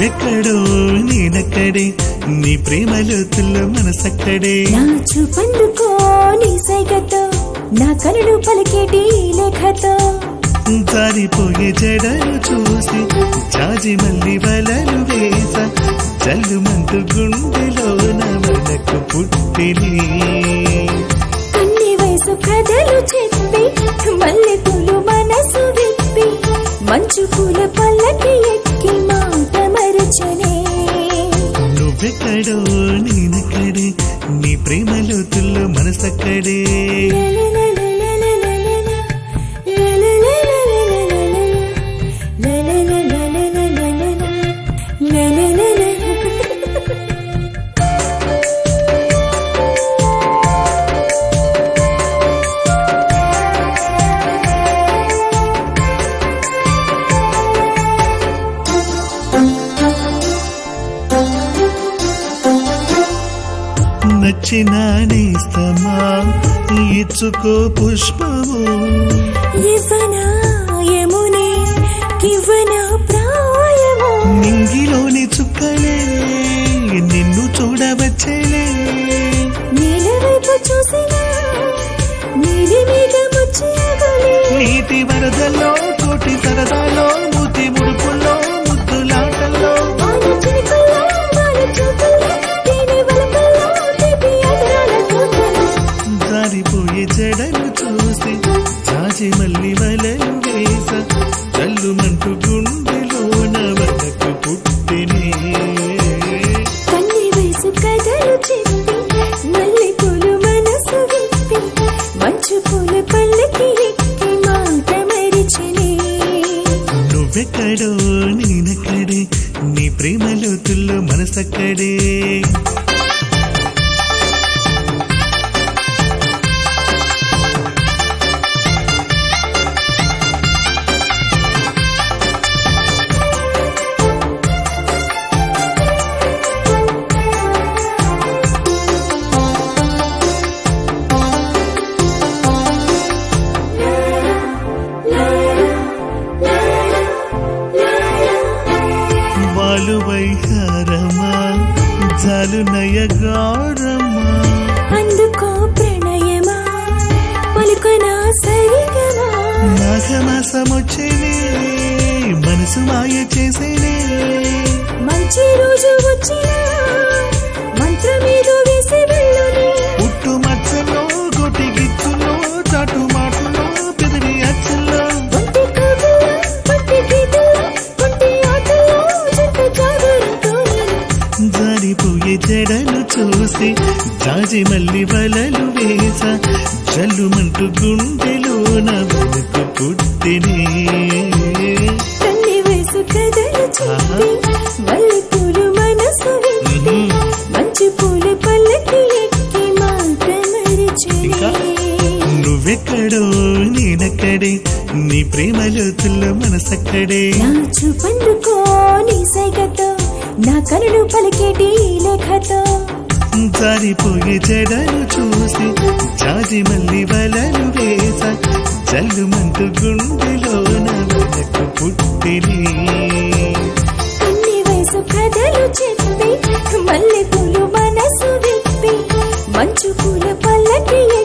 నువ్వెక్కడో నేనక్కడే నీ ప్రేమలోతుల్లో మనసక్కడే నా చూపందుకో నీ సైగతో నా కనులు పలికేటి లేఖతో జారిపోయే జడలు చూసి జాజి మల్లి వలలు వేస జల్లుమంటూ గుండెలో మనకు పుట్టిని కన్ని వయసు కథలు చెప్పి మల్లె పూలు మనసు విప్పి మంచు పూల పల్లకి ఎక్కి మాట మరచనే నువ్వెక్కడో నేనక్కడే నీ ప్రేమలోతుల్లో మనసక్కడే నచ్చిన నేస్తమా ఇచ్చుకో పుష్పము ఇవ్వనా యమునే కివ్వనా ప్రాయమో నింగిలోని చుక్కలే నిన్ను చూడవచ్చలే నీల వైపు చూసినా నీలి మీద ముచ్చేగలే నీటి వరదల్లో కోటి సరదాలో మూతి ముడుపుల్లో ముద్దులాటల్లో వాన చినుకుల్లో వాన చూపుల్లో తేనె వలపుల్లో తీపి అదరాల తోటలో జారిపోయే జడలు చూసి చాచి మల్లి వలలు వేస జల్లుమంటూ గుండెలోన వదకు పుట్టినే కన్ని వయసు కథలు చెప్పి మల్లె పూలు మనసు విప్పి మంచు పూల పల్లకి ఎక్కి మాట మరిచినే నువ్వెక్కడో నేనక్కడే నీ ప్రేమలోతుల్లో మనసక్కడే వాలు వైహారమా జాలు నయగారమా అందుకో ప్రణయమా పలుకనా సరిగమా మాఘమాసమొచ్చేనే మనసు మాయ చేసేనే మంచి రోజు వచ్చినా మంత్రమేదో వేసి వెళ్ళుని పుట్టు మచ్చలో గొట్టి గిచ్చులో చాటు మాటలో పెదిరి అచ్చల్లో ఒంటి కబుల్లో పట్టి గీతల్లో ఒంటి ఆటల్లో జంట జాగరంతో నేను జారిపోయే జడలు చూసి జాజి మల్లి వలలు వేస జల్లుమంటూ గుండెలో నా వెనుక పుట్టినే కన్ని వయసు కథలు చెప్పి మల్లె పూలు మనసు విప్పి మంచి పూల పల్లకి ఎక్కి మాట ఇంకా? మరిచినే నువ్వెక్కడో నేనక్కడే నీ ప్రేమలోతుల్లో మనసక్కడే నా చూపందుకో నీ సైగతో నా కనులు పలికేటి లేఖతో జారిపోయే జడలు చూసి జాజి మల్లి వలలు వేస జల్లుమంటూ గుండెలో నా వెనక పుట్టినే కన్ని వయసు కథలు చెప్పి మల్లె పూలు మనసు విప్పి మంచు పూల పల్లకి